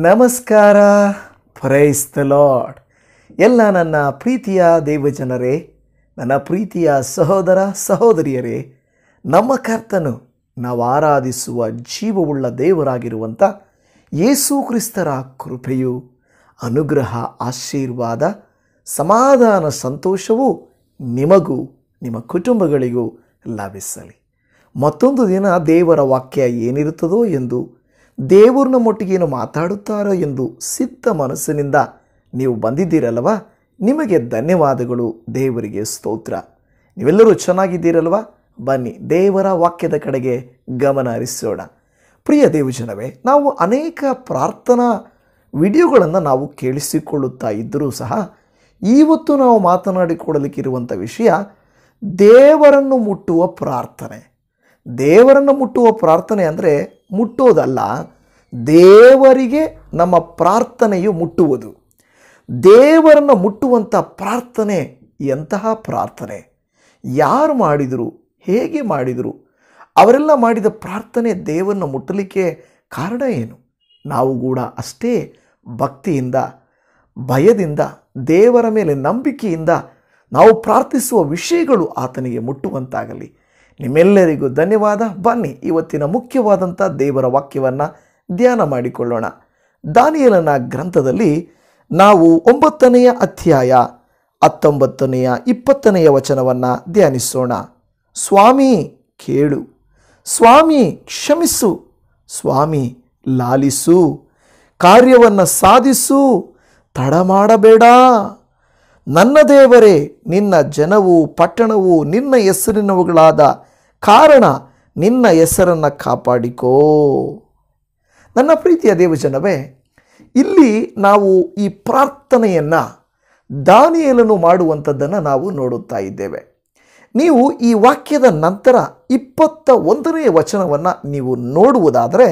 ನಮಸ್ಕಾರ price the lord ಎಲ್ಲ ನನ್ನ ಪ್ರೀತಿಯ ದೇವಜನರೇ ನನ್ನ ಪ್ರೀತಿಯ ಸಹೋದರ ಸಹೋದರಿಯರೇ ನಮ್ಮ ಕರ್ತನು ನಾವು ಆರಾಧಿಸುವ ಜೀವವುಳ್ಳ ದೇವರಾಗಿರುವಂಥ ಯೇಸು ಕ್ರಿಸ್ತರ ಕೃಪೆಯು ಅನುಗ್ರಹ ಆಶೀರ್ವಾದ ಸಮಾಧಾನ ಸಂತೋಷವು ನಿಮಗೂ ನಿಮ್ಮ ಕುಟುಂಬಗಳಿಗೂ ಲಭಿಸಲಿ ಮತ್ತೊಂದು ದಿನ ದೇವರ ವಾಕ್ಯ ಏನಿರುತ್ತದೋ ಎಂದು ದೇವರು ನಮ್ಮೊಟ್ಟಿಗೆ ಏನು ಮಾತಾಡುತ್ತಾರೋ ಎಂದು ಸಿದ್ಧ ಮನಸ್ಸಿನಿಂದ ನೀವು ಬಂದಿದ್ದೀರಲ್ವ ನಿಮಗೆ ಧನ್ಯವಾದಗಳು ದೇವರಿಗೆ ಸ್ತೋತ್ರ ನೀವೆಲ್ಲರೂ ಚೆನ್ನಾಗಿದ್ದೀರಲ್ವ ಬನ್ನಿ ದೇವರ ವಾಕ್ಯದ ಕಡೆಗೆ ಗಮನ ಹರಿಸೋಣ ಪ್ರಿಯ ದೇವಜನವೇ ನಾವು ಅನೇಕ ಪ್ರಾರ್ಥನಾ ವಿಡಿಯೋಗಳನ್ನು ನಾವು ಕೇಳಿಸಿಕೊಳ್ಳುತ್ತಾ ಇದ್ದರೂ ಸಹ ಇವತ್ತು ನಾವು ಮಾತನಾಡಿಕೊಳ್ಳಲಿಕ್ಕಿರುವಂಥ ವಿಷಯ ದೇವರನ್ನು ಮುಟ್ಟುವ ಪ್ರಾರ್ಥನೆ ದೇವರನ್ನು ಮುಟ್ಟುವ ಪ್ರಾರ್ಥನೆ ಅಂದರೆ ಮುಟ್ಟೋದಲ್ಲ ದೇವರಿಗೆ ನಮ್ಮ ಪ್ರಾರ್ಥನೆಯು ಮುಟ್ಟುವುದು ದೇವರನ್ನು ಮುಟ್ಟುವಂಥ ಪ್ರಾರ್ಥನೆ ಎಂತಹ ಪ್ರಾರ್ಥನೆ ಯಾರು ಮಾಡಿದರು ಹೇಗೆ ಮಾಡಿದರು ಅವರೆಲ್ಲ ಮಾಡಿದ ಪ್ರಾರ್ಥನೆ ದೇವರನ್ನು ಮುಟ್ಟಲಿಕ್ಕೆ ಕಾರಣ ಏನು ನಾವು ಕೂಡ ಅಷ್ಟೇ ಭಕ್ತಿಯಿಂದ ಭಯದಿಂದ ದೇವರ ಮೇಲೆ ನಂಬಿಕೆಯಿಂದ ನಾವು ಪ್ರಾರ್ಥಿಸುವ ವಿಷಯಗಳು ಆತನಿಗೆ ಮುಟ್ಟುವಂತಾಗಲಿ ನಿಮ್ಮೆಲ್ಲರಿಗೂ ಧನ್ಯವಾದ ಬನ್ನಿ ಇವತ್ತಿನ ಮುಖ್ಯವಾದಂಥ ದೇವರ ವಾಕ್ಯವನ್ನು ಧ್ಯಾನ ಮಾಡಿಕೊಳ್ಳೋಣ ದಾನಿಯಲನ ಗ್ರಂಥದಲ್ಲಿ ನಾವು ಒಂಬತ್ತನೆಯ ಅಧ್ಯಾಯ ಹತ್ತೊಂಬತ್ತನೆಯ ಇಪ್ಪತ್ತನೆಯ ವಚನವನ್ನು ಧ್ಯಾನಿಸೋಣ ಸ್ವಾಮಿ ಕೇಳು ಸ್ವಾಮಿ ಕ್ಷಮಿಸು ಸ್ವಾಮಿ ಲಾಲಿಸು ಕಾರ್ಯವನ್ನು ಸಾಧಿಸು ತಡ ಮಾಡಬೇಡ ನನ್ನ ದೇವರೇ ನಿನ್ನ ಜನವು ಪಟ್ಟಣವು ನಿನ್ನ ಹೆಸರಿನವುಗಳಾದ ಕಾರಣ ನಿನ್ನ ಹೆಸರನ್ನು ಕಾಪಾಡಿಕೋ ನನ್ನ ಪ್ರೀತಿಯ ದೇವಜನವೇ ಇಲ್ಲಿ ನಾವು ಈ ಪ್ರಾರ್ಥನೆಯನ್ನು ದಾನಿಯಲನು ಮಾಡುವಂಥದ್ದನ್ನು ನಾವು ನೋಡುತ್ತಾ ಇದ್ದೇವೆ ನೀವು ಈ ವಾಕ್ಯದ ನಂತರ ಇಪ್ಪತ್ತ ಒಂದನೆಯ ವಚನವನ್ನು ನೀವು ನೋಡುವುದಾದರೆ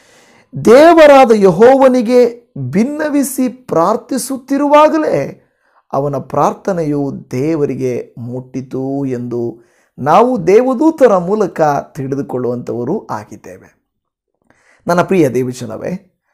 ದೇವರಾದ ಯಹೋವನಿಗೆ ಭಿನ್ನವಿಸಿ ಪ್ರಾರ್ಥಿಸುತ್ತಿರುವಾಗಲೇ ಅವನ ಪ್ರಾರ್ಥನೆಯು ದೇವರಿಗೆ ಮುಟ್ಟಿತು ಎಂದು ನಾವು ದೇವದೂತರ ಮೂಲಕ ತಿಳಿದುಕೊಳ್ಳುವಂಥವರು ಆಗಿದ್ದೇವೆ ನನ್ನ ಪ್ರಿಯ ದೇವಜನವೇ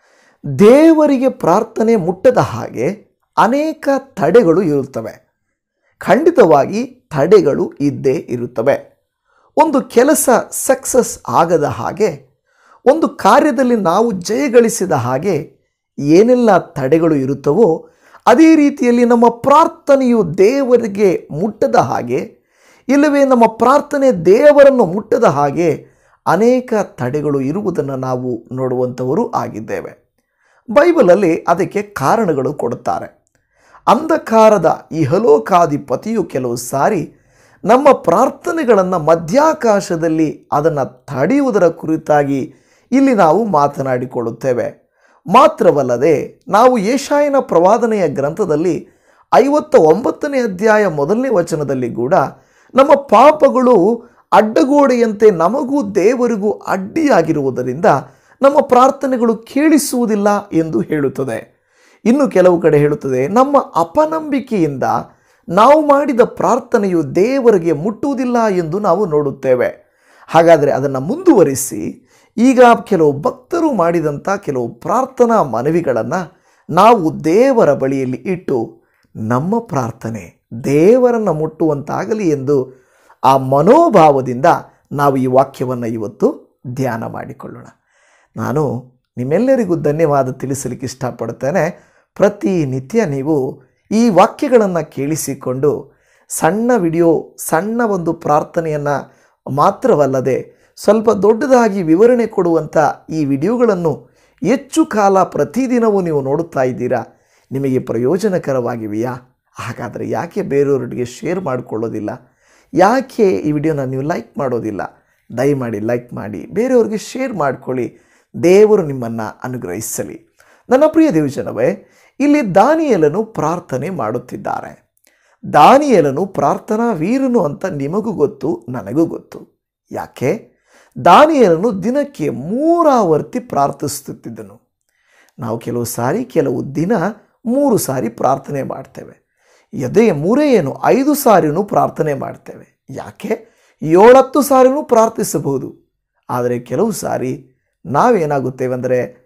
ದೇವರಿಗೆ ಪ್ರಾರ್ಥನೆ ಮುಟ್ಟದ ಹಾಗೆ ಅನೇಕ ತಡೆಗಳು ಇರುತ್ತವೆ ಖಂಡಿತವಾಗಿ ತಡೆಗಳು ಇದ್ದೇ ಇರುತ್ತವೆ ಒಂದು ಕೆಲಸ ಸಕ್ಸಸ್ ಆಗದ ಹಾಗೆ ಒಂದು ಕಾರ್ಯದಲ್ಲಿ ನಾವು ಜಯಗಳಿಸಿದ ಹಾಗೆ ಏನೆಲ್ಲ ತಡೆಗಳು ಇರುತ್ತವೋ ಅದೇ ರೀತಿಯಲ್ಲಿ ನಮ್ಮ ಪ್ರಾರ್ಥನೆಯು ದೇವರಿಗೆ ಮುಟ್ಟದ ಹಾಗೆ ಇಲ್ಲವೇ ನಮ್ಮ ಪ್ರಾರ್ಥನೆ ದೇವರನ್ನು ಮುಟ್ಟದ ಹಾಗೆ ಅನೇಕ ತಡೆಗಳು ಇರುವುದನ್ನು ನಾವು ನೋಡುವಂಥವರು ಆಗಿದ್ದೇವೆ ಬೈಬಲಲ್ಲಿ ಅದಕ್ಕೆ ಕಾರಣಗಳು ಕೊಡುತ್ತಾರೆ ಅಂಧಕಾರದ ಇಹಲೋಕಾಧಿಪತಿಯು ಕೆಲವು ಸಾರಿ ನಮ್ಮ ಪ್ರಾರ್ಥನೆಗಳನ್ನು ಮಧ್ಯಾಕಾಶದಲ್ಲಿ ಅದನ್ನು ತಡೆಯುವುದರ ಕುರಿತಾಗಿ ಇಲ್ಲಿ ನಾವು ಮಾತನಾಡಿಕೊಳ್ಳುತ್ತೇವೆ ಮಾತ್ರವಲ್ಲದೆ ನಾವು ಏಷಾಯನ ಪ್ರವಾದನೆಯ ಗ್ರಂಥದಲ್ಲಿ ಐವತ್ತ ಒಂಬತ್ತನೇ ಅಧ್ಯಾಯ ಮೊದಲನೇ ವಚನದಲ್ಲಿ ಕೂಡ ನಮ್ಮ ಪಾಪಗಳು ಅಡ್ಡಗೋಡೆಯಂತೆ ನಮಗೂ ದೇವರಿಗೂ ಅಡ್ಡಿಯಾಗಿರುವುದರಿಂದ ನಮ್ಮ ಪ್ರಾರ್ಥನೆಗಳು ಕೇಳಿಸುವುದಿಲ್ಲ ಎಂದು ಹೇಳುತ್ತದೆ ಇನ್ನು ಕೆಲವು ಕಡೆ ಹೇಳುತ್ತದೆ ನಮ್ಮ ಅಪನಂಬಿಕೆಯಿಂದ ನಾವು ಮಾಡಿದ ಪ್ರಾರ್ಥನೆಯು ದೇವರಿಗೆ ಮುಟ್ಟುವುದಿಲ್ಲ ಎಂದು ನಾವು ನೋಡುತ್ತೇವೆ ಹಾಗಾದರೆ ಅದನ್ನು ಮುಂದುವರಿಸಿ ಈಗ ಕೆಲವು ಭಕ್ತರು ಮಾಡಿದಂಥ ಕೆಲವು ಪ್ರಾರ್ಥನಾ ಮನವಿಗಳನ್ನು ನಾವು ದೇವರ ಬಳಿಯಲ್ಲಿ ಇಟ್ಟು ನಮ್ಮ ಪ್ರಾರ್ಥನೆ ದೇವರನ್ನು ಮುಟ್ಟುವಂತಾಗಲಿ ಎಂದು ಆ ಮನೋಭಾವದಿಂದ ನಾವು ಈ ವಾಕ್ಯವನ್ನು ಇವತ್ತು ಧ್ಯಾನ ಮಾಡಿಕೊಳ್ಳೋಣ ನಾನು ನಿಮ್ಮೆಲ್ಲರಿಗೂ ಧನ್ಯವಾದ ತಿಳಿಸಲಿಕ್ಕೆ ಇಷ್ಟಪಡುತ್ತೇನೆ ಪ್ರತಿನಿತ್ಯ ನೀವು ಈ ವಾಕ್ಯಗಳನ್ನು ಕೇಳಿಸಿಕೊಂಡು ಸಣ್ಣ ವಿಡಿಯೋ ಸಣ್ಣ ಒಂದು ಪ್ರಾರ್ಥನೆಯನ್ನು ಮಾತ್ರವಲ್ಲದೆ ಸ್ವಲ್ಪ ದೊಡ್ಡದಾಗಿ ವಿವರಣೆ ಕೊಡುವಂಥ ಈ ವಿಡಿಯೋಗಳನ್ನು ಹೆಚ್ಚು ಕಾಲ ಪ್ರತಿದಿನವೂ ನೀವು ನೋಡುತ್ತಾ ಇದ್ದೀರಾ ನಿಮಗೆ ಪ್ರಯೋಜನಕರವಾಗಿವೆಯಾ ಹಾಗಾದರೆ ಯಾಕೆ ಬೇರೆಯವರೊಟ್ಟಿಗೆ ಶೇರ್ ಮಾಡಿಕೊಳ್ಳೋದಿಲ್ಲ ಯಾಕೆ ಈ ವಿಡಿಯೋನ ನೀವು ಲೈಕ್ ಮಾಡೋದಿಲ್ಲ ದಯಮಾಡಿ ಲೈಕ್ ಮಾಡಿ ಬೇರೆಯವ್ರಿಗೆ ಶೇರ್ ಮಾಡಿಕೊಳ್ಳಿ ದೇವರು ನಿಮ್ಮನ್ನು ಅನುಗ್ರಹಿಸಲಿ ನನ್ನ ಪ್ರಿಯ ದೇವಜನವೇ ಇಲ್ಲಿ ದಾನಿಯಲನು ಪ್ರಾರ್ಥನೆ ಮಾಡುತ್ತಿದ್ದಾರೆ ದಾನಿಯಲನು ಪ್ರಾರ್ಥನಾ ವೀರನು ಅಂತ ನಿಮಗೂ ಗೊತ್ತು ನನಗೂ ಗೊತ್ತು ಯಾಕೆ ದಾನಿಯಲನು ದಿನಕ್ಕೆ ಮೂರಾವರ್ತಿ ಪ್ರಾರ್ಥಿಸುತ್ತಿದ್ದನು ನಾವು ಕೆಲವು ಸಾರಿ ಕೆಲವು ದಿನ ಮೂರು ಸಾರಿ ಪ್ರಾರ್ಥನೆ ಮಾಡ್ತೇವೆ ಎದೆ ಮೂರೇ ಏನು ಐದು ಸಾರಿನೂ ಪ್ರಾರ್ಥನೆ ಮಾಡ್ತೇವೆ ಯಾಕೆ ಏಳತ್ತು ಸಾರಿನೂ ಪ್ರಾರ್ಥಿಸಬಹುದು ಆದರೆ ಕೆಲವು ಸಾರಿ ನಾವೇನಾಗುತ್ತೇವೆ ಅಂದರೆ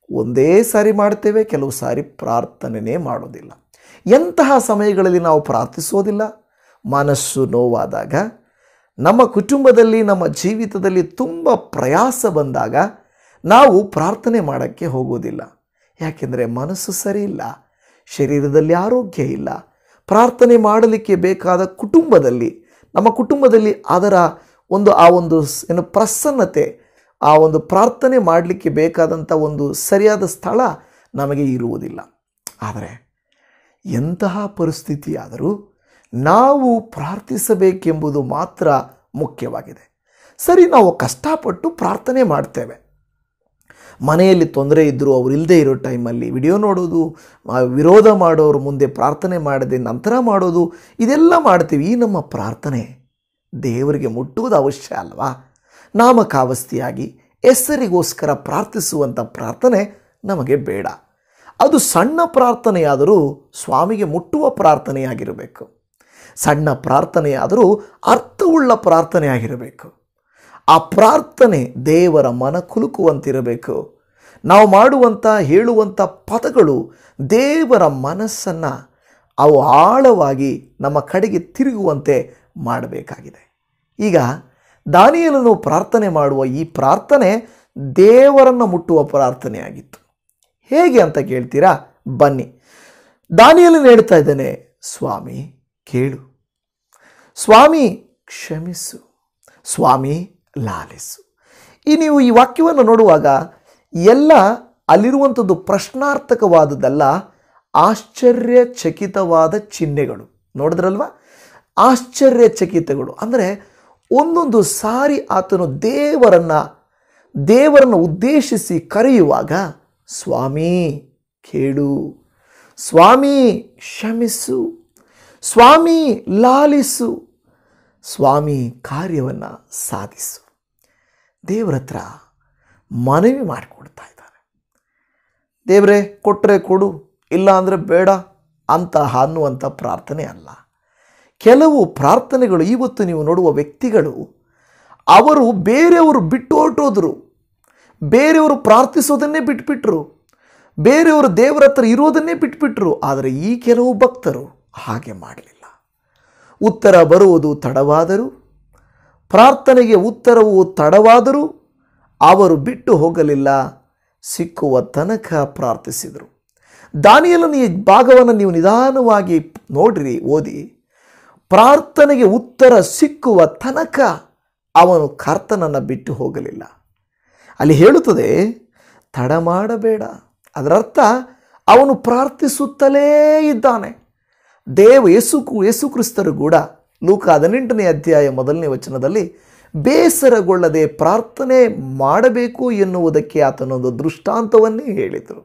ಒಂದೇ ಸಾರಿ ಮಾಡ್ತೇವೆ ಕೆಲವು ಸಾರಿ ಪ್ರಾರ್ಥನೆನೇ ಮಾಡೋದಿಲ್ಲ ಎಂತಹ ಸಮಯಗಳಲ್ಲಿ ನಾವು ಪ್ರಾರ್ಥಿಸೋದಿಲ್ಲ ಮನಸ್ಸು ನೋವಾದಾಗ ನಮ್ಮ ಕುಟುಂಬದಲ್ಲಿ ನಮ್ಮ ಜೀವಿತದಲ್ಲಿ ತುಂಬ ಪ್ರಯಾಸ ಬಂದಾಗ ನಾವು ಪ್ರಾರ್ಥನೆ ಮಾಡೋಕ್ಕೆ ಹೋಗೋದಿಲ್ಲ ಯಾಕೆಂದರೆ ಮನಸ್ಸು ಸರಿ ಇಲ್ಲ ಶರೀರದಲ್ಲಿ ಆರೋಗ್ಯ ಇಲ್ಲ ಪ್ರಾರ್ಥನೆ ಮಾಡಲಿಕ್ಕೆ ಬೇಕಾದ ಕುಟುಂಬದಲ್ಲಿ ನಮ್ಮ ಕುಟುಂಬದಲ್ಲಿ ಅದರ ಒಂದು ಆ ಒಂದು ಸ್- ಏನು ಪ್ರಸನ್ನತೆ ಆ ಒಂದು ಪ್ರಾರ್ಥನೆ ಮಾಡಲಿಕ್ಕೆ ಬೇಕಾದಂಥ ಒಂದು ಸರಿಯಾದ ಸ್ಥಳ ನಮಗೆ ಇರುವುದಿಲ್ಲ ಆದರೆ ಎಂತಹ ಪರಿಸ್ಥಿತಿಯಾದರೂ ನಾವು ಪ್ರಾರ್ಥಿಸಬೇಕೆಂಬುದು ಮಾತ್ರ ಮುಖ್ಯವಾಗಿದೆ ಸರಿ ನಾವು ಕಷ್ಟಪಟ್ಟು ಪ್ರಾರ್ಥನೆ ಮಾಡ್ತೇವೆ ಮನೆಯಲ್ಲಿ ತೊಂದರೆ ಇದ್ದರೂ ಅವ್ರು ಇಲ್ಲದೆ ಇರೋ ಟೈಮಲ್ಲಿ ವಿಡಿಯೋ ನೋಡೋದು ಆ, ವಿರೋಧ ಮಾಡೋರು ಮುಂದೆ ಪ್ರಾರ್ಥನೆ ಮಾಡದೆ ನಂತರ ಮಾಡೋದು ಇದೆಲ್ಲ ಮಾಡ್ತೀವಿ ಈ ನಮ್ಮ ಪ್ರಾರ್ಥನೆ ದೇವರಿಗೆ ಮುಟ್ಟುವುದು ಅವಶ್ಯ ಅಲ್ವಾ ನಾಮಕಾವಸ್ತಿಯಾಗಿ ಹೆಸರಿಗೋಸ್ಕರ ಪ್ರಾರ್ಥಿಸುವಂಥ ಪ್ರಾರ್ಥನೆ ನಮಗೆ ಬೇಡ ಅದು ಸಣ್ಣ ಪ್ರಾರ್ಥನೆಯಾದರೂ ಸ್ವಾಮಿಗೆ ಮುಟ್ಟುವ ಪ್ರಾರ್ಥನೆಯಾಗಿರಬೇಕು ಸಣ್ಣ ಪ್ರಾರ್ಥನೆಯಾದರೂ ಅರ್ಥವುಳ್ಳ ಪ್ರಾರ್ಥನೆಯಾಗಿರಬೇಕು ಆ ಪ್ರಾರ್ಥನೆ ದೇವರ ಮನ ಕುಲುಕುವಂತಿರಬೇಕು ನಾವು ಮಾಡುವಂಥ ಹೇಳುವಂಥ ಪದಗಳು ದೇವರ ಮನಸ್ಸನ್ನು ಅವು ಆಳವಾಗಿ ನಮ್ಮ ಕಡೆಗೆ ತಿರುಗುವಂತೆ ಮಾಡಬೇಕಾಗಿದೆ ಈಗ ದಾನಿಯಲನು ಪ್ರಾರ್ಥನೆ ಮಾಡುವ ಈ ಪ್ರಾರ್ಥನೆ ದೇವರನ್ನು ಮುಟ್ಟುವ ಪ್ರಾರ್ಥನೆಯಾಗಿತ್ತು ಹೇಗೆ ಅಂತ ಕೇಳ್ತೀರಾ ಬನ್ನಿ ದಾನಿಯಲನು ಹೇಳ್ತಾ ಇದ್ದಾನೆ ಸ್ವಾಮಿ ಕೇಳು ಸ್ವಾಮಿ ಕ್ಷಮಿಸು ಸ್ವಾಮಿ ಲಾಲಿಸು ಈ ನೀವು ಈ ವಾಕ್ಯವನ್ನು ನೋಡುವಾಗ ಎಲ್ಲ ಅಲ್ಲಿರುವಂಥದ್ದು ಪ್ರಶ್ನಾರ್ಥಕವಾದದ್ದಲ್ಲ ಆಶ್ಚರ್ಯಚಕಿತವಾದ ಚಿಹ್ನೆಗಳು ನೋಡಿದ್ರಲ್ವಾ ಆಶ್ಚರ್ಯಚಕಿತಗಳು ಅಂದರೆ ಒಂದೊಂದು ಸಾರಿ ಆತನು ದೇವರನ್ನು ದೇವರನ್ನು ಉದ್ದೇಶಿಸಿ ಕರೆಯುವಾಗ ಸ್ವಾಮಿ ಕೇಳು ಸ್ವಾಮಿ ಕ್ಷಮಿಸು ಸ್ವಾಮಿ ಲಾಲಿಸು ಸ್ವಾಮಿ ಕಾರ್ಯವನ್ನು ಸಾಧಿಸು ದೇವರ ಹತ್ರ ಮನವಿ ಮಾಡಿಕೊಡ್ತಾ ಇದ್ದಾರೆ ದೇವರೇ ಕೊಟ್ಟರೆ ಕೊಡು ಇಲ್ಲ ಅಂದರೆ ಬೇಡ ಅಂತ ಅನ್ನುವಂಥ ಪ್ರಾರ್ಥನೆ ಅಲ್ಲ ಕೆಲವು ಪ್ರಾರ್ಥನೆಗಳು ಇವತ್ತು ನೀವು ನೋಡುವ ವ್ಯಕ್ತಿಗಳು ಅವರು ಬೇರೆಯವರು ಬಿಟ್ಟು ಹೊರಟೋದ್ರು ಬೇರೆಯವರು ಪ್ರಾರ್ಥಿಸೋದನ್ನೇ ಬಿಟ್ಬಿಟ್ರು ಬೇರೆಯವರು ದೇವರ ಹತ್ರ ಇರೋದನ್ನೇ ಬಿಟ್ಬಿಟ್ರು ಆದರೆ ಈ ಕೆಲವು ಭಕ್ತರು ಹಾಗೆ ಮಾಡಲಿಲ್ಲ ಉತ್ತರ ಬರುವುದು ತಡವಾದರೂ ಪ್ರಾರ್ಥನೆಗೆ ಉತ್ತರವು ತಡವಾದರೂ ಅವರು ಬಿಟ್ಟು ಹೋಗಲಿಲ್ಲ ಸಿಕ್ಕುವ ತನಕ ಪ್ರಾರ್ಥಿಸಿದರು ದಾನಿಯಲನ ಈ ಭಾಗವನ್ನು ನೀವು ನಿಧಾನವಾಗಿ ನೋಡ್ರಿ ಓದಿ ಪ್ರಾರ್ಥನೆಗೆ ಉತ್ತರ ಸಿಕ್ಕುವ ತನಕ ಅವನು ಕರ್ತನನ್ನು ಬಿಟ್ಟು ಹೋಗಲಿಲ್ಲ ಅಲ್ಲಿ ಹೇಳುತ್ತದೆ ತಡ ಮಾಡಬೇಡ ಅದರರ್ಥ ಅವನು ಪ್ರಾರ್ಥಿಸುತ್ತಲೇ ಇದ್ದಾನೆ ದೇವ ಯೇಸು ಯೇಸು ಕ್ರಿಸ್ತರು ಕೂಡ ಲೂಕ ಹದಿನೆಂಟನೇ ಅಧ್ಯಾಯ ಮೊದಲನೇ ವಚನದಲ್ಲಿ ಬೇಸರಗೊಳ್ಳದೆ ಪ್ರಾರ್ಥನೆ ಮಾಡಬೇಕು ಎನ್ನುವುದಕ್ಕೆ ಆತನೊಂದು ದೃಷ್ಟಾಂತವನ್ನೇ ಹೇಳಿದರು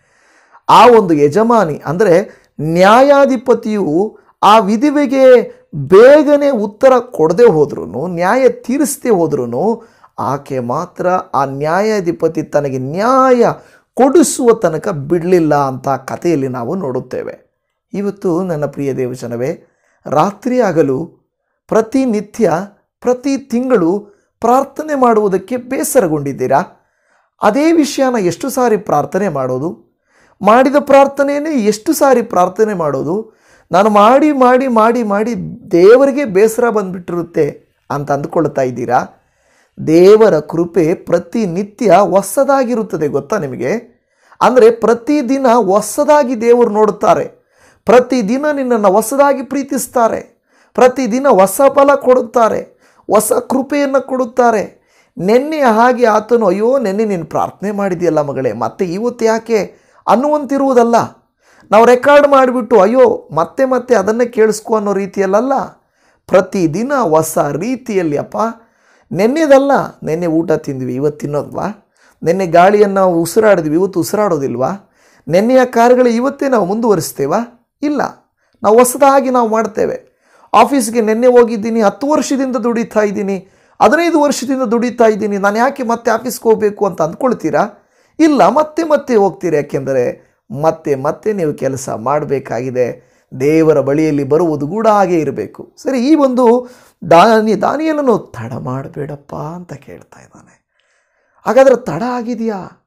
ಆ ಒಂದು ಯಜಮಾನಿ ಅಂದರೆ ನ್ಯಾಯಾಧಿಪತಿಯು ಆ ವಿಧಿವೆಗೆ ಬೇಗನೆ ಉತ್ತರ ಕೊಡದೆ ಹೋದ್ರೂ ನ್ಯಾಯ ತೀರಿಸದೆ ಹೋದ್ರೂ ಆಕೆ ಮಾತ್ರ ಆ ನ್ಯಾಯಾಧಿಪತಿ ತನಗೆ ನ್ಯಾಯ ಕೊಡಿಸುವ ತನಕ ಬಿಡಲಿಲ್ಲ ಅಂತ ಕಥೆಯಲ್ಲಿ ನಾವು ನೋಡುತ್ತೇವೆ ಇವತ್ತು ನನ್ನ ಪ್ರಿಯ ದೇವಜನವೇ ರಾತ್ರಿ ಆಗಲು ಪ್ರತಿನಿತ್ಯ ಪ್ರತಿ ತಿಂಗಳು ಪ್ರಾರ್ಥನೆ ಮಾಡುವುದಕ್ಕೆ ಬೇಸರಗೊಂಡಿದ್ದೀರಾ ಅದೇ ವಿಷಯನ ಎಷ್ಟು ಸಾರಿ ಪ್ರಾರ್ಥನೆ ಮಾಡೋದು ಮಾಡಿದ ಪ್ರಾರ್ಥನೆಯೇ ಎಷ್ಟು ಸಾರಿ ಪ್ರಾರ್ಥನೆ ಮಾಡೋದು ನಾನು ಮಾಡಿ ಮಾಡಿ ಮಾಡಿ ಮಾಡಿ ದೇವರಿಗೆ ಬೇಸರ ಬಂದ್ಬಿಟ್ಟಿರುತ್ತೆ ಅಂತ ಅಂದ್ಕೊಳ್ತಾ ಇದ್ದೀರಾ ದೇವರ ಕೃಪೆ ಪ್ರತಿನಿತ್ಯ ಹೊಸದಾಗಿರುತ್ತದೆ ಗೊತ್ತಾ ನಿಮಗೆ ಅಂದರೆ ಪ್ರತಿದಿನ ಹೊಸದಾಗಿ ದೇವರು ನೋಡುತ್ತಾರೆ ಪ್ರತಿದಿನ ನಿನ್ನನ್ನು ಹೊಸದಾಗಿ ಪ್ರೀತಿಸ್ತಾರೆ ಪ್ರತಿದಿನ ಹೊಸ ಫಲ ಕೊಡುತ್ತಾರೆ ಹೊಸ ಕೃಪೆಯನ್ನು ಕೊಡುತ್ತಾರೆ ನೆನ್ನೆ ಹಾಗೆ ಆತನು ಅಯ್ಯೋ ನೆನ್ನೆ ನೀನು ಪ್ರಾರ್ಥನೆ ಮಾಡಿದೆಯಲ್ಲ ಮಗಳೇ ಮತ್ತೆ ಇವತ್ತು ಯಾಕೆ ಅನ್ನುವಂತಿರುವುದಲ್ಲ ನಾವು ರೆಕಾರ್ಡ್ ಮಾಡಿಬಿಟ್ಟು ಅಯ್ಯೋ ಮತ್ತೆ ಮತ್ತೆ ಅದನ್ನೇ ಕೇಳಿಸ್ಕೊ ಅನ್ನೋ ರೀತಿಯಲ್ಲ ಪ್ರತಿದಿನ ಹೊಸ ರೀತಿಯಲ್ಲಿ ಅಪ್ಪ ನೆನ್ನೆದಲ್ಲ ನೆನ್ನೆ ಊಟ ತಿಂದ್ವಿ ಇವತ್ತು ತಿನ್ನೋದ್ವಾ ನೆನ್ನೆ ಗಾಳಿಯನ್ನು ಉಸಿರಾಡಿದ್ವಿ ಇವತ್ತು ಉಸಿರಾಡೋದಿಲ್ವಾ ನೆನ್ನೆಯ ಕಾರ್ಯಗಳು ಇವತ್ತೇ ನಾವು ಮುಂದುವರಿಸ್ತೇವಾ ಇಲ್ಲ ನಾವು ಹೊಸದಾಗಿ ನಾವು ಮಾಡ್ತೇವೆ ಆಫೀಸ್ಗೆ ನೆನ್ನೆ ಹೋಗಿದ್ದೀನಿ ಹತ್ತು ವರ್ಷದಿಂದ ದುಡಿತಾ ಇದ್ದೀನಿ ಹದಿನೈದು ವರ್ಷದಿಂದ ದುಡಿತಾ ಇದ್ದೀನಿ ನಾನು ಯಾಕೆ ಮತ್ತೆ ಆಫೀಸ್ಗೆ ಹೋಗಬೇಕು ಅಂತ ಅಂದ್ಕೊಳ್ತೀರಾ ಇಲ್ಲ ಮತ್ತೆ ಮತ್ತೆ ಹೋಗ್ತೀರಿ ಯಾಕೆಂದರೆ ಮತ್ತೆ ಮತ್ತೆ ನೀವು ಕೆಲಸ ಮಾಡಬೇಕಾಗಿದೆ ದೇವರ ಬಳಿಯಲ್ಲಿ ಬರುವುದು ಕೂಡ ಹಾಗೆ ಇರಬೇಕು ಸರಿ ಈ ಒಂದು ದಾನಿ ದಾನಿಯಲ್ಲನ್ನು ತಡ ಮಾಡಬೇಡಪ್ಪ ಅಂತ ಕೇಳ್ತಾ ಇದ್ದಾನೆ ಹಾಗಾದರೆ ತಡ ಆಗಿದೆಯಾ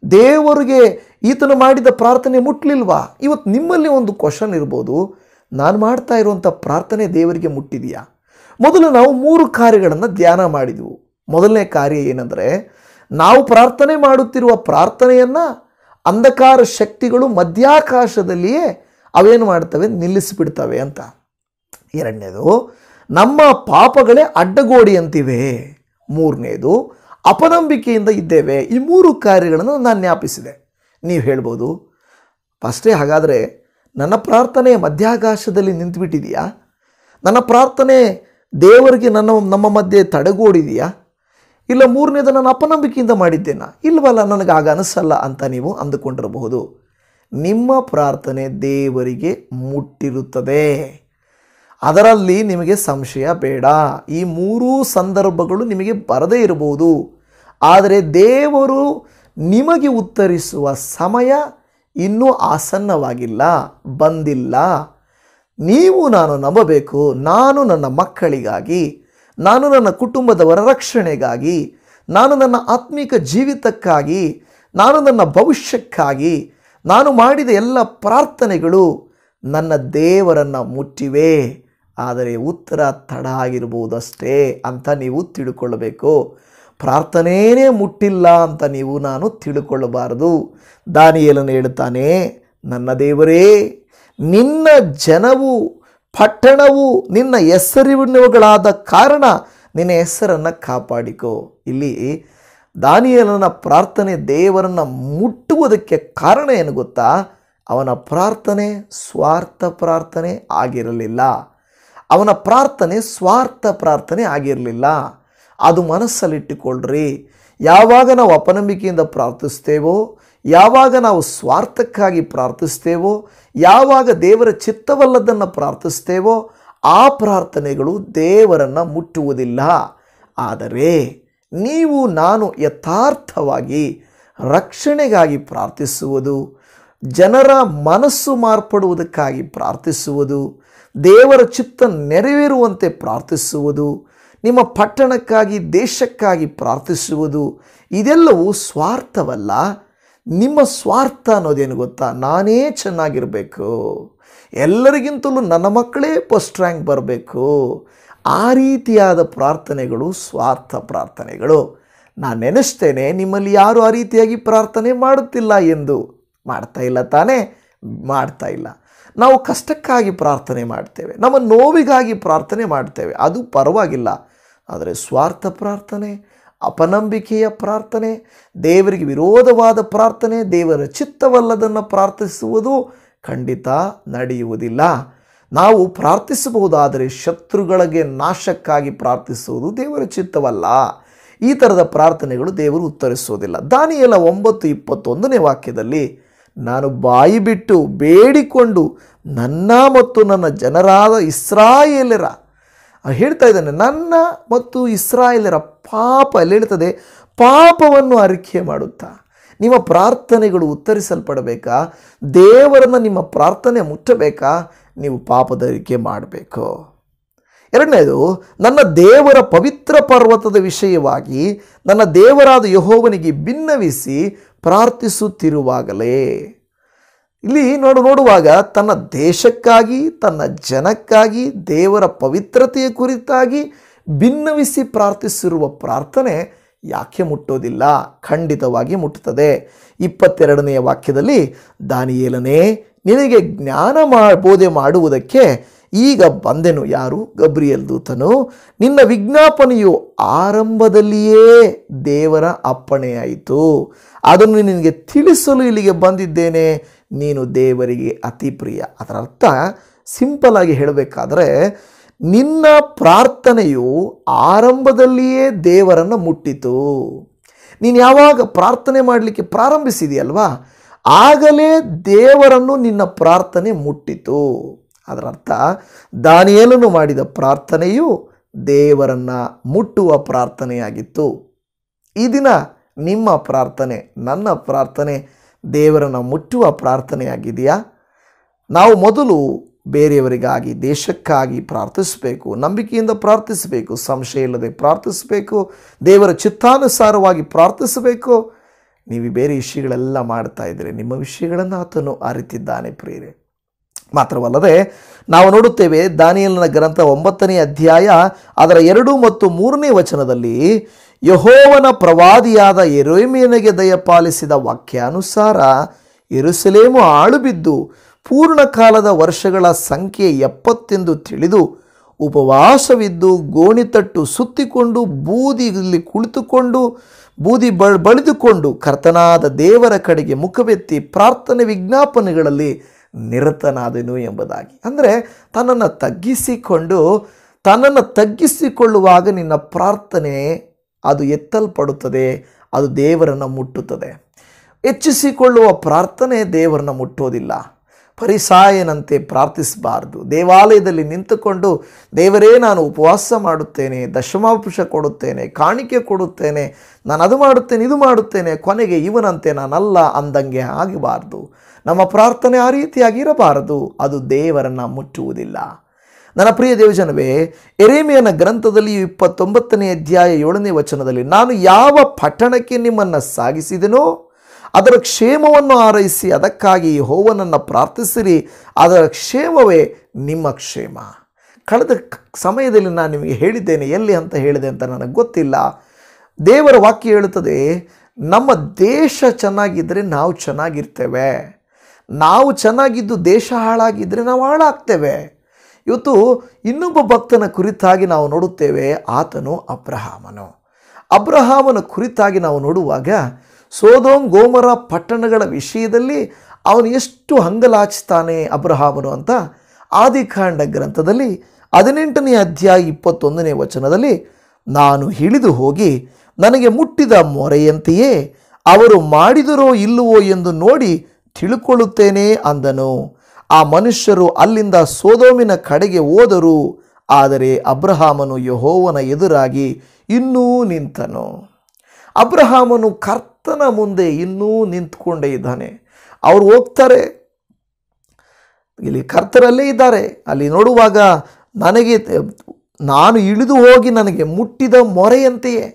ದೇವರಿಗೆ ಈತನು ಮಾಡಿದ ಪ್ರಾರ್ಥನೆ ಮುಟ್ಲಿಲ್ವಾ ಇವತ್ತು ನಿಮ್ಮಲ್ಲಿ ಒಂದು ಕ್ವಶನ್ ಇರ್ಬೋದು ನಾನು ಮಾಡ್ತಾ ಇರುವಂಥ ಪ್ರಾರ್ಥನೆ ದೇವರಿಗೆ ಮುಟ್ಟಿದೆಯಾ ಮೊದಲು ನಾವು ಮೂರು ಕಾರ್ಯಗಳನ್ನು ಧ್ಯಾನ ಮಾಡಿದೆವು ಮೊದಲನೇ ಕಾರ್ಯ ಏನಂದರೆ ನಾವು ಪ್ರಾರ್ಥನೆ ಮಾಡುತ್ತಿರುವ ಪ್ರಾರ್ಥನೆಯನ್ನು ಅಂಧಕಾರ ಶಕ್ತಿಗಳು ಮಧ್ಯಾಕಾಶದಲ್ಲಿಯೇ ಅವೇನು ಮಾಡ್ತವೆ ನಿಲ್ಲಿಸಿಬಿಡ್ತವೆ ಅಂತ ಎರಡನೇದು ನಮ್ಮ ಪಾಪಗಳೇ ಅಡ್ಡಗೋಡಿ ಅಂತಿವೆ ಮೂರನೇದು ಅಪನಂಬಿಕೆಯಿಂದ ಇದ್ದೇವೆ ಈ ಮೂರು ಕಾರ್ಯಗಳನ್ನು ನಾನು ಜ್ಞಾಪಿಸಿದೆ ನೀವು ಹೇಳ್ಬೋದು ಫಸ್ಟೇ ಹಾಗಾದರೆ ನನ್ನ ಪ್ರಾರ್ಥನೆ ಮಧ್ಯಾಕಾಶದಲ್ಲಿ ನಿಂತುಬಿಟ್ಟಿದೆಯಾ ನನ್ನ ಪ್ರಾರ್ಥನೆ ದೇವರಿಗೆ ನನ್ನ ನಮ್ಮ ಮಧ್ಯೆ ತಡೆಗೋಡಿದೆಯಾ ಇಲ್ಲ ಮೂರನೇದು ನಾನು ಅಪನಂಬಿಕೆಯಿಂದ ಮಾಡಿದ್ದೇನಾ ಇಲ್ವಲ್ಲ ನನಗೆ ಆಗ ಅನಿಸಲ್ಲ ಅಂತ ನೀವು ಅಂದುಕೊಂಡಿರಬಹುದು ನಿಮ್ಮ ಪ್ರಾರ್ಥನೆ ದೇವರಿಗೆ ಮುಟ್ಟಿರುತ್ತದೆ ಅದರಲ್ಲಿ ನಿಮಗೆ ಸಂಶಯ ಬೇಡ ಈ ಮೂರೂ ಸಂದರ್ಭಗಳು ನಿಮಗೆ ಬರದೇ ಇರಬಹುದು ಆದರೆ ದೇವರು ನಿಮಗೆ ಉತ್ತರಿಸುವ ಸಮಯ ಇನ್ನೂ ಆಸನ್ನವಾಗಿಲ್ಲ ಬಂದಿಲ್ಲ ನೀವು ನಾನು ನಂಬಬೇಕು ನಾನು ನನ್ನ ಮಕ್ಕಳಿಗಾಗಿ ನಾನು ನನ್ನ ಕುಟುಂಬದವರ ರಕ್ಷಣೆಗಾಗಿ ನಾನು ನನ್ನ ಆತ್ಮಿಕ ಜೀವಿತಕ್ಕಾಗಿ ನಾನು ನನ್ನ ಭವಿಷ್ಯಕ್ಕಾಗಿ ನಾನು ಮಾಡಿದ ಎಲ್ಲ ಪ್ರಾರ್ಥನೆಗಳು ನನ್ನ ದೇವರನ್ನು ಮುಟ್ಟಿವೆ ಆದರೆ ಉತ್ತರ ತಡ ಆಗಿರ್ಬೋದಷ್ಟೇ ಅಂತ ನೀವು ತಿಳ್ಕೊಳ್ಳಬೇಕು ಪ್ರಾರ್ಥನೆಯೇ ಮುಟ್ಟಿಲ್ಲ ಅಂತ ನೀವು ನಾನು ತಿಳ್ಕೊಳ್ಳಬಾರದು ದಾನಿಯೇಲನು ಹೇಳ್ತಾನೆ ನನ್ನ ದೇವರೇ ನಿನ್ನ ಜನವು ಪಟ್ಟಣವು ನಿನ್ನ ಹೆಸರಿನವುಗಳಾದ ಕಾರಣ ನಿನ್ನ ಹೆಸರನ್ನು ಕಾಪಾಡಿಕೋ ಇಲ್ಲಿ ದಾನಿಯೇಲನ ಪ್ರಾರ್ಥನೆ ದೇವರನ್ನು ಮುಟ್ಟುವುದಕ್ಕೆ ಕಾರಣ ಏನು ಗೊತ್ತಾ ಅವನ ಪ್ರಾರ್ಥನೆ ಸ್ವಾರ್ಥ ಪ್ರಾರ್ಥನೆ ಆಗಿರಲಿಲ್ಲ ಅವನ ಪ್ರಾರ್ಥನೆ ಸ್ವಾರ್ಥ ಪ್ರಾರ್ಥನೆ ಆಗಿರಲಿಲ್ಲ ಅದು ಮನಸ್ಸಲ್ಲಿಟ್ಟುಕೊಳ್ಳ್ರಿ ಯಾವಾಗ ನಾವು ಅಪನಂಬಿಕೆಯಿಂದ ಪ್ರಾರ್ಥಿಸ್ತೇವೋ ಯಾವಾಗ ನಾವು ಸ್ವಾರ್ಥಕ್ಕಾಗಿ ಪ್ರಾರ್ಥಿಸ್ತೇವೋ ಯಾವಾಗ ದೇವರ ಚಿತ್ತವಲ್ಲದನ್ನು ಪ್ರಾರ್ಥಿಸ್ತೇವೋ ಆ ಪ್ರಾರ್ಥನೆಗಳು ದೇವರನ್ನು ಮುಟ್ಟುವುದಿಲ್ಲ ಆದರೆ ನೀವು ನಾನು ಯಥಾರ್ಥವಾಗಿ ರಕ್ಷಣೆಗಾಗಿ ಪ್ರಾರ್ಥಿಸುವುದು ಜನರ ಮನಸ್ಸು ಮಾರ್ಪಡುವುದಕ್ಕಾಗಿ ಪ್ರಾರ್ಥಿಸುವುದು ದೇವರ ಚಿತ್ತ ನೆರವೇರುವಂತೆ ಪ್ರಾರ್ಥಿಸುವುದು ನಿಮ್ಮ ಪಟ್ಟಣಕ್ಕಾಗಿ ದೇಶಕ್ಕಾಗಿ ಪ್ರಾರ್ಥಿಸುವುದು ಇದೆಲ್ಲವೂ ಸ್ವಾರ್ಥವಲ್ಲ ನಿಮ್ಮ ಸ್ವಾರ್ಥ ಅನ್ನೋದೇನು ಗೊತ್ತಾ ನಾನೇ ಚೆನ್ನಾಗಿರಬೇಕು ಎಲ್ಲರಿಗಿಂತಲೂ ನನ್ನ ಮಕ್ಕಳೇ ಫಸ್ಟ್ ರ್ಯಾಂಕ್ ಬರಬೇಕು ಆ ರೀತಿಯಾದ ಪ್ರಾರ್ಥನೆಗಳು ಸ್ವಾರ್ಥ ಪ್ರಾರ್ಥನೆಗಳು ನಾನು ನೆನೆಸ್ತೇನೆ ನಿಮ್ಮಲ್ಲಿ ಯಾರು ಆ ರೀತಿಯಾಗಿ ಪ್ರಾರ್ಥನೆ ಮಾಡುತ್ತಿಲ್ಲ ಎಂದು ಮಾಡ್ತಾ ಇಲ್ಲ ತಾನೇ ಮಾಡ್ತಾ ಇಲ್ಲ ನಾವು ಕಷ್ಟಕ್ಕಾಗಿ ಪ್ರಾರ್ಥನೆ ಮಾಡ್ತೇವೆ ನಮ್ಮ ನೋವಿಗಾಗಿ ಪ್ರಾರ್ಥನೆ ಮಾಡ್ತೇವೆ ಅದು ಪರವಾಗಿಲ್ಲ ಆದರೆ ಸ್ವಾರ್ಥ ಪ್ರಾರ್ಥನೆ ಅಪನಂಬಿಕೆಯ ಪ್ರಾರ್ಥನೆ ದೇವರಿಗೆ ವಿರೋಧವಾದ ಪ್ರಾರ್ಥನೆ ದೇವರ ಚಿತ್ತವಲ್ಲದನ್ನು ಪ್ರಾರ್ಥಿಸುವುದು ಖಂಡಿತ ನಡೆಯುವುದಿಲ್ಲ ನಾವು ಪ್ರಾರ್ಥಿಸಬಹುದಾದರೆ ಶತ್ರುಗಳಿಗೆ ನಾಶಕ್ಕಾಗಿ ಪ್ರಾರ್ಥಿಸುವುದು ದೇವರ ಚಿತ್ತವಲ್ಲ ಈ ಥರದ ಪ್ರಾರ್ಥನೆಗಳು ದೇವರು ಉತ್ತರಿಸುವುದಿಲ್ಲ ದಾನಿಯೆಲ್ಲ ಒಂಬತ್ತು ಇಪ್ಪತ್ತೊಂದನೇ ವಾಕ್ಯದಲ್ಲಿ ನಾನು ಬಾಯಿ ಬಿಟ್ಟು ಬೇಡಿಕೊಂಡು ನನ್ನ ಮತ್ತು ನನ್ನ ಜನರಾದ ಇಸ್ರಾಯೇಲರ ಹೇಳ್ತಾ ಇದ್ದಾನೆ ನನ್ನ ಮತ್ತು ಇಸ್ರಾಯೇಲರ ಪಾಪ ಅಲ್ಲಿ ಹೇಳ್ತದೆ ಪಾಪವನ್ನು ಅರಿಕೆ ಮಾಡುತ್ತಾ ನಿಮ್ಮ ಪ್ರಾರ್ಥನೆಗಳು ಉತ್ತರಿಸಲ್ಪಡಬೇಕಾ ದೇವರನ್ನು ನಿಮ್ಮ ಪ್ರಾರ್ಥನೆ ಮುಟ್ಟಬೇಕಾ ನೀವು ಪಾಪದ ಅರಿಕೆ ಮಾಡಬೇಕು ಎರಡನೇದು ನನ್ನ ದೇವರ ಪವಿತ್ರ ಪರ್ವತದ ವಿಷಯವಾಗಿ ನನ್ನ ದೇವರಾದ ಯಹೋವನಿಗೆ ಭಿನ್ನವಿಸಿ ಪ್ರಾರ್ಥಿಸುತ್ತಿರುವಾಗಲೇ ಇಲ್ಲಿ ನೋಡು ನೋಡುವಾಗ ತನ್ನ ದೇಶಕ್ಕಾಗಿ ತನ್ನ ಜನಕ್ಕಾಗಿ ದೇವರ ಪವಿತ್ರತೆಯ ಕುರಿತಾಗಿ ಭಿನ್ನವಿಸಿ ಪ್ರಾರ್ಥಿಸಿರುವ ಪ್ರಾರ್ಥನೆ ಯಾಕೆ ಮುಟ್ಟೋದಿಲ್ಲ ಖಂಡಿತವಾಗಿ ಮುಟ್ಟುತ್ತದೆ ಇಪ್ಪತ್ತೆರಡನೆಯ ವಾಕ್ಯದಲ್ಲಿ ದಾನಿಯೇಲನೇ ನಿನಗೆ ಜ್ಞಾನ ಮಾ ಬೋಧೆ ಮಾಡುವುದಕ್ಕೆ ಈಗ ಬಂದೆನು ಯಾರು ಗಬ್ರಿಯಲ್ ದೂತನು ನಿನ್ನ ವಿಜ್ಞಾಪನೆಯು ಆರಂಭದಲ್ಲಿಯೇ ದೇವರ ಅಪ್ಪಣೆಯಾಯಿತು ಅದನ್ನು ನಿನಗೆ ತಿಳಿಸಲು ಇಲ್ಲಿಗೆ ಬಂದಿದ್ದೇನೆ ನೀನು ದೇವರಿಗೆ ಅತಿ ಪ್ರಿಯ ಅದರ ಅರ್ಥ ಸಿಂಪಲ್ ಆಗಿ ಹೇಳಬೇಕಾದ್ರೆ ನಿನ್ನ ಪ್ರಾರ್ಥನೆಯು ಆರಂಭದಲ್ಲಿಯೇ ದೇವರನ್ನು ಮುಟ್ಟಿತು ನೀನು ಯಾವಾಗ ಪ್ರಾರ್ಥನೆ ಮಾಡಲಿಕ್ಕೆ ಪ್ರಾರಂಭಿಸಿದೆಯಲ್ವಾ ಆಗಲೇ ದೇವರನ್ನು ನಿನ್ನ ಪ್ರಾರ್ಥನೆ ಮುಟ್ಟಿತು ಅದರ ಅರ್ಥ ದಾನಿಯೇಲನು ಮಾಡಿದ ಪ್ರಾರ್ಥನೆಯು ದೇವರನ್ನು ಮುಟ್ಟುವ ಪ್ರಾರ್ಥನೆಯಾಗಿತ್ತು ಈ ದಿನ ನಿಮ್ಮ ಪ್ರಾರ್ಥನೆ ನನ್ನ ಪ್ರಾರ್ಥನೆ ದೇವರನ್ನು ಮುಟ್ಟುವ ಪ್ರಾರ್ಥನೆಯಾಗಿದೆಯಾ ನಾವು ಮೊದಲು ಬೇರೆಯವರಿಗಾಗಿ ದೇಶಕ್ಕಾಗಿ ಪ್ರಾರ್ಥಿಸಬೇಕು ನಂಬಿಕೆಯಿಂದ ಪ್ರಾರ್ಥಿಸಬೇಕು ಸಂಶಯ ಇಲ್ಲದೆ ಪ್ರಾರ್ಥಿಸಬೇಕು ದೇವರ ಚಿತ್ತಾನುಸಾರವಾಗಿ ಪ್ರಾರ್ಥಿಸಬೇಕು ನೀವು ಬೇರೆ ವಿಷಯಗಳೆಲ್ಲ ಮಾಡ್ತಾ ಇದ್ದೀರಿ ನಿಮ್ಮ ವಿಷಯಗಳನ್ನು ಆತನು ಅರಿತಿದ್ದಾನೆ ಪ್ರಿಯರೇ ಮಾತ್ರವಲ್ಲದೆ ನಾವು ನೋಡುತ್ತೇವೆ ದಾನಿಯಲನ ಗ್ರಂಥ ಒಂಬತ್ತನೇ ಅಧ್ಯಾಯ ಅದರ ಎರಡು ಮತ್ತು ಮೂರನೇ ವಚನದಲ್ಲಿ ಯಹೋವನ ಪ್ರವಾದಿಯಾದ ಎರೋಮಿಯನಿಗೆ ದಯಪಾಲಿಸಿದ ವಾಕ್ಯಾನುಸಾರ ಎರುಸಲೇಮು ಆಳುಬಿದ್ದು ಪೂರ್ಣ ಕಾಲದ ವರ್ಷಗಳ ಸಂಖ್ಯೆ ಎಪ್ಪತ್ತೆಂದು ತಿಳಿದು ಉಪವಾಸವಿದ್ದು ಗೋಣಿತಟ್ಟು ಸುತ್ತಿಕೊಂಡು ಬೂದಿಯಲ್ಲಿ ಕುಳಿತುಕೊಂಡು ಬೂದಿ ಬ ಬಳಿದುಕೊಂಡು ಕರ್ತನಾದ ದೇವರ ಕಡೆಗೆ ಮುಖವೆತ್ತಿ ಪ್ರಾರ್ಥನೆ ವಿಜ್ಞಾಪನೆಗಳಲ್ಲಿ ನಿರತನಾದನು ಎಂಬುದಾಗಿ ಅಂದರೆ ತನ್ನನ್ನು ತಗ್ಗಿಸಿಕೊಂಡು ತನ್ನನ್ನು ತಗ್ಗಿಸಿಕೊಳ್ಳುವಾಗ ನಿನ್ನ ಪ್ರಾರ್ಥನೆ ಅದು ಎತ್ತಲ್ಪಡುತ್ತದೆ ಅದು ದೇವರನ್ನು ಮುಟ್ಟುತ್ತದೆ ಹೆಚ್ಚಿಸಿಕೊಳ್ಳುವ ಪ್ರಾರ್ಥನೆ ದೇವರನ್ನು ಮುಟ್ಟೋದಿಲ್ಲ ಪರಿಸಾಯನಂತೆ ಪ್ರಾರ್ಥಿಸಬಾರ್ದು ದೇವಾಲಯದಲ್ಲಿ ನಿಂತುಕೊಂಡು ದೇವರೇ ನಾನು ಉಪವಾಸ ಮಾಡುತ್ತೇನೆ ದಶಮಾಂಶ ಕೊಡುತ್ತೇನೆ ಕಾಣಿಕೆ ಕೊಡುತ್ತೇನೆ ನಾನು ಅದು ಮಾಡುತ್ತೇನೆ ಇದು ಮಾಡುತ್ತೇನೆ ಕೊನೆಗೆ ಇವನಂತೆ ನಾನಲ್ಲ ಅಂದಂಗೆ ಆಗಬಾರ್ದು ನಮ್ಮ ಪ್ರಾರ್ಥನೆ ಆ ರೀತಿಯಾಗಿ ಇರಬಾರದು ಅದು ದೇವರನ್ನು ಮುಟ್ಟುವುದಿಲ್ಲ ನನ್ನ ಪ್ರಿಯ ದೇವಜನವೇ ಎರೇಮಿಯನ ಗ್ರಂಥದಲ್ಲಿ ಇಪ್ಪತ್ತೊಂಬತ್ತನೇ ಅಧ್ಯಾಯ ಏಳನೇ ವಚನದಲ್ಲಿ ನಾನು ಯಾವ ಪಟ್ಟಣಕ್ಕೆ ನಿಮ್ಮನ್ನು ಸಾಗಿಸಿದೆನೋ ಅದರ ಕ್ಷೇಮವನ್ನು ಆರೈಸಿ ಅದಕ್ಕಾಗಿ ಹೋವನನ್ನು ಪ್ರಾರ್ಥಿಸಿರಿ ಅದರ ಕ್ಷೇಮವೇ ನಿಮ್ಮ ಕ್ಷೇಮ ಕಳೆದ ಕ- ಸಮಯದಲ್ಲಿ ನಾನು ನಿಮಗೆ ಹೇಳಿದ್ದೇನೆ ಎಲ್ಲಿ ಅಂತ ಹೇಳಿದೆ ಅಂತ ನನಗೆ ಗೊತ್ತಿಲ್ಲ ದೇವರ ವಾಕ್ಯ ಹೇಳುತ್ತದೆ ನಮ್ಮ ದೇಶ ಚೆನ್ನಾಗಿದ್ದರೆ ನಾವು ಚೆನ್ನಾಗಿರ್ತೇವೆ ನಾವು ಚೆನ್ನಾಗಿದ್ದು ದೇಶ ಹಾಳಾಗಿದ್ದರೆ ನಾವು ಹಾಳಾಗ್ತೇವೆ ಇವತ್ತು ಇನ್ನೊಬ್ಬ ಭಕ್ತನ ಕುರಿತಾಗಿ ನಾವು ನೋಡುತ್ತೇವೆ ಆತನು ಅಬ್ರಹಾಮನು ಅಬ್ರಹಾಮನ ಕುರಿತಾಗಿ ನಾವು ನೋಡುವಾಗ ಸೋದೋಮ್ ಗೋಮರ ಪಟ್ಟಣಗಳ ವಿಷಯದಲ್ಲಿ ಅವನು ಎಷ್ಟು ಹಂಗಲಾಚ್ತಾನೆ ಅಬ್ರಹಾಮನು ಅಂತ ಆದಿಕಾಂಡ ಗ್ರಂಥದಲ್ಲಿ ಹದಿನೆಂಟನೇ ಅಧ್ಯಾಯ ಇಪ್ಪತ್ತೊಂದನೇ ವಚನದಲ್ಲಿ ನಾನು ಹಿಡಿದು ಹೋಗಿ ನನಗೆ ಮುಟ್ಟಿದ ಮೊರೆಯಂತೆಯೇ ಅವರು ಮಾಡಿದರೋ ಇಲ್ಲವೋ ಎಂದು ನೋಡಿ ತಿಳುಕೊಳ್ಳುತ್ತೇನೆ ಅಂದನು ಆ ಮನುಷ್ಯರು ಅಲ್ಲಿಂದ ಸೋದೋಮಿನ ಕಡೆಗೆ ಹೋದರು ಆದರೆ ಅಬ್ರಹಾಮನು ಯಹೋವನ ಎದುರಾಗಿ ಇನ್ನೂ ನಿಂತನು ಅಬ್ರಹಾಮನು ಕರ್ತನ ಮುಂದೆ ಇನ್ನೂ ನಿಂತ್ಕೊಂಡೇ ಇದ್ದಾನೆ ಅವ್ರು ಹೋಗ್ತಾರೆ ಇಲ್ಲಿ ಕರ್ತರಲ್ಲೇ ಇದ್ದಾರೆ ಅಲ್ಲಿ ನೋಡುವಾಗ ನನಗೆ ನಾನು ಇಳಿದು ಹೋಗಿ ನನಗೆ ಮುಟ್ಟಿದ ಮೊರೆಯಂತೆಯೇ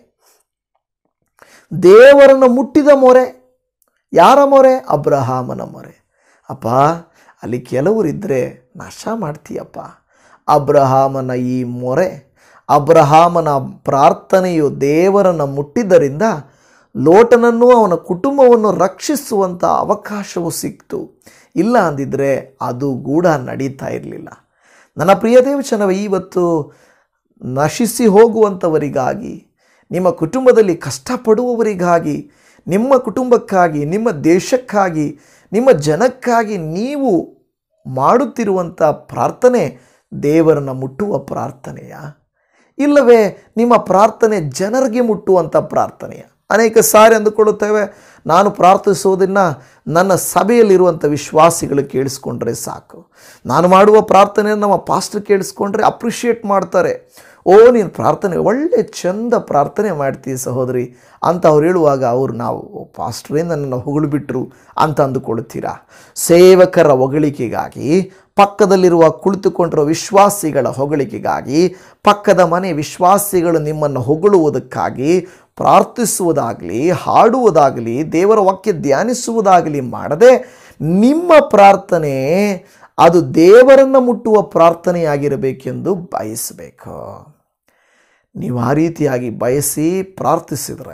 ದೇವರನ್ನು ಮುಟ್ಟಿದ ಮೊರೆ ಯಾರ ಮೊರೆ ಅಬ್ರಹಾಮನ ಮೊರೆ ಅಪ್ಪ ಅಲ್ಲಿ ಕೆಲವರಿದ್ದರೆ ನಾಶ ಮಾಡ್ತೀಯಪ್ಪ ಅಬ್ರಹಾಮನ ಈ ಮೊರೆ ಅಬ್ರಹಾಮನ ಪ್ರಾರ್ಥನೆಯು ದೇವರನ್ನು ಮುಟ್ಟಿದ್ದರಿಂದ ಲೋಟನನ್ನು ಅವನ ಕುಟುಂಬವನ್ನು ರಕ್ಷಿಸುವಂಥ ಅವಕಾಶವು ಸಿಕ್ತು ಇಲ್ಲ ಅಂದಿದ್ರೆ ಅದು ಕೂಡ ನಡೀತಾ ಇರಲಿಲ್ಲ ನನ್ನ ಪ್ರಿಯ ದೇವಚನವೇ ಇವತ್ತು ನಶಿಸಿ ಹೋಗುವಂಥವರಿಗಾಗಿ ನಿಮ್ಮ ಕುಟುಂಬದಲ್ಲಿ ಕಷ್ಟಪಡುವವರಿಗಾಗಿ ನಿಮ್ಮ ಕುಟುಂಬಕ್ಕಾಗಿ ನಿಮ್ಮ ದೇಶಕ್ಕಾಗಿ ನಿಮ್ಮ ಜನಕ್ಕಾಗಿ ನೀವು ಮಾಡುತ್ತಿರುವಂಥ ಪ್ರಾರ್ಥನೆ ದೇವರನ್ನು ಮುಟ್ಟುವ ಪ್ರಾರ್ಥನೆಯ ಇಲ್ಲವೇ ನಿಮ್ಮ ಪ್ರಾರ್ಥನೆ ಜನರಿಗೆ ಮುಟ್ಟುವಂಥ ಪ್ರಾರ್ಥನೆಯ ಅನೇಕ ಸಾರಿ ಅಂದುಕೊಳ್ಳುತ್ತೇವೆ ನಾನು ಪ್ರಾರ್ಥಿಸುವುದನ್ನು ನನ್ನ ಸಭೆಯಲ್ಲಿರುವಂಥ ವಿಶ್ವಾಸಿಗಳು ಕೇಳಿಸ್ಕೊಂಡ್ರೆ ಸಾಕು ನಾನು ಮಾಡುವ ಪ್ರಾರ್ಥನೆ ನಮ್ಮ ಪಾಸ್ಟರ್ ಕೇಳಿಸ್ಕೊಂಡ್ರೆ ಅಪ್ರಿಷಿಯೇಟ್ ಮಾಡ್ತಾರೆ ಓ ನೀನು ಪ್ರಾರ್ಥನೆ ಒಳ್ಳೆ ಚಂದ ಪ್ರಾರ್ಥನೆ ಮಾಡ್ತೀಯ ಸಹೋದರಿ ಅಂತ ಅವ್ರು ಹೇಳುವಾಗ ಅವರು ನಾವು "ಓ, ಪಾಸ್ಟ್ರೇ ನನ್ನನ್ನು ಹೊಗಳಿಬಿಟ್ರು ಅಂತ ಅಂದುಕೊಳ್ಳುತ್ತೀರಾ ಸೇವಕರ ಹೊಗಳಿಕೆಗಾಗಿ ಪಕ್ಕದಲ್ಲಿರುವ ಕುಳಿತುಕೊಂಡಿರುವ ವಿಶ್ವಾಸಿಗಳ ಹೊಗಳಿಕೆಗಾಗಿ ಪಕ್ಕದ ಮನೆ ವಿಶ್ವಾಸಿಗಳು ನಿಮ್ಮನ್ನು ಹೊಗಳುವುದಕ್ಕಾಗಿ ಪ್ರಾರ್ಥಿಸುವುದಾಗಲಿ ಹಾಡುವುದಾಗಲಿ ದೇವರ ವಾಕ್ಯ ಧ್ಯಾನಿಸುವುದಾಗಲಿ ಮಾಡದೆ ನಿಮ್ಮ ಪ್ರಾರ್ಥನೆ ಅದು ದೇವರನ್ನು ಮುಟ್ಟುವ ಪ್ರಾರ್ಥನೆಯಾಗಿರಬೇಕೆಂದು ಬಯಸಬೇಕು ನೀವು ಆ ರೀತಿಯಾಗಿ ಬಯಸಿ ಪ್ರಾರ್ಥಿಸಿದರೆ